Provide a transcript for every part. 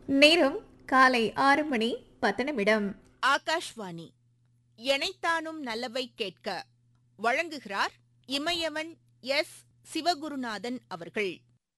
நேரம் காலை ஆறு மணி பத்து நிமிடம் ஆகாஷ்வாணி எனைத்தானும் நல்லவை கேட்க வழங்குகிறார் இமயவன் எஸ் சிவகுருநாதன் அவர்கள்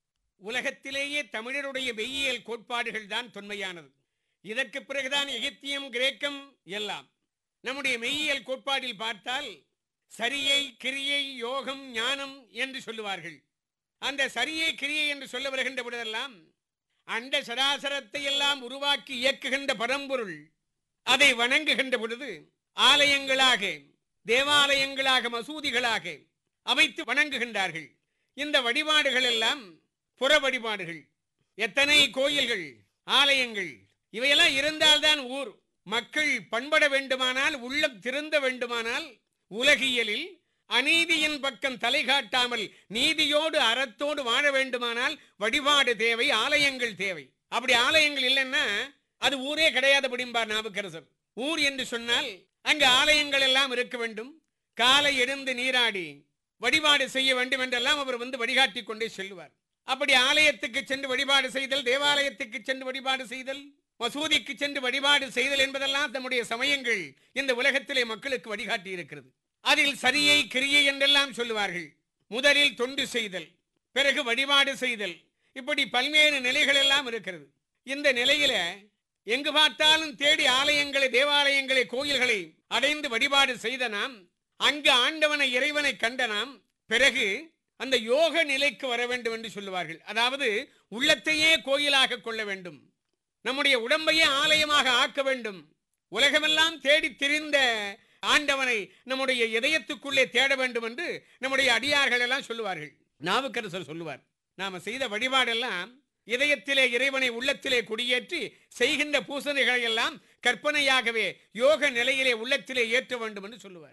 உலகத்திலேயே தமிழருடைய மெய்யியல் கோட்பாடுகள் தான் தொன்மையானது இதற்கு பிறகுதான் எகிப்தியம் கிரேக்கம் எல்லாம் நம்முடைய மெய்யியல் கோட்பாடில் பார்த்தால் சரியை கிரியை யோகம் ஞானம் என்று சொல்லுவார்கள் அந்த சரியை கிரியை என்று சொல்ல வருகின்ற பொழுதெல்லாம் அண்ட சராசரத்தை எல்லாம் உருவாக்கி இயக்குகின்ற பரம்பொருள் அதை வணங்குகின்ற பொழுது ஆலயங்களாக தேவாலயங்களாக மசூதிகளாக அமைத்து வணங்குகின்றார்கள் இந்த வழிபாடுகள் எல்லாம் புற வழிபாடுகள் எத்தனை கோயில்கள் ஆலயங்கள் இவையெல்லாம் இருந்தால்தான் ஊர் மக்கள் பண்பட வேண்டுமானால் உள்ளம் திருந்த வேண்டுமானால் உலகியலில் அநீதியின் பக்கம் தலை காட்டாமல் நீதியோடு அறத்தோடு வாழ வேண்டுமானால் வழிபாடு தேவை ஆலயங்கள் தேவை அப்படி ஆலயங்கள் இல்லைன்னா அது ஊரே கிடையாதுபடிம்பார் நாவுக்கரசர் ஊர் என்று சொன்னால் அங்கு ஆலயங்கள் எல்லாம் இருக்க வேண்டும் காலை எழுந்து நீராடி வழிபாடு செய்ய வேண்டும் என்றெல்லாம் அவர் வந்து வழிகாட்டி கொண்டே செல்லுவார் அப்படி ஆலயத்துக்கு சென்று வழிபாடு செய்தல் தேவாலயத்துக்கு சென்று வழிபாடு செய்தல் மசூதிக்கு சென்று வழிபாடு செய்தல் என்பதெல்லாம் நம்முடைய சமயங்கள் இந்த உலகத்திலே மக்களுக்கு வழிகாட்டி இருக்கிறது அதில் சரியை கிரியை என்றெல்லாம் சொல்லுவார்கள் முதலில் தொண்டு செய்தல் பிறகு வழிபாடு செய்தல் இப்படி பல்வேறு நிலைகள் எல்லாம் இருக்கிறது இந்த நிலையில எங்கு பார்த்தாலும் தேடி ஆலயங்களை தேவாலயங்களை கோயில்களை அடைந்து வழிபாடு செய்த நாம் அங்கு ஆண்டவனை இறைவனை கண்ட நாம் பிறகு அந்த யோக நிலைக்கு வர வேண்டும் என்று சொல்லுவார்கள் அதாவது உள்ளத்தையே கோயிலாக கொள்ள வேண்டும் நம்முடைய உடம்பையே ஆலயமாக ஆக்க வேண்டும் உலகமெல்லாம் தேடி திரிந்த ஆண்டவனை நம்முடைய இதயத்துக்குள்ளே தேட வேண்டும் என்று நம்முடைய அடியார்கள் எல்லாம் சொல்லுவார்கள் நாவுக்கரசர் சொல்லுவார் நாம செய்த வழிபாடெல்லாம் இதயத்திலே இறைவனை உள்ளத்திலே குடியேற்றி செய்கின்ற பூசணைகளை எல்லாம் கற்பனையாகவே யோக நிலையிலே உள்ளத்திலே ஏற்ற வேண்டும் என்று சொல்லுவார்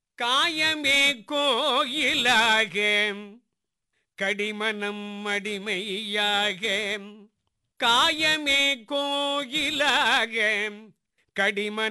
காயமே கோயிலாக கடிமனம் அடிமையாக காயமே கோயிலாக கடிமன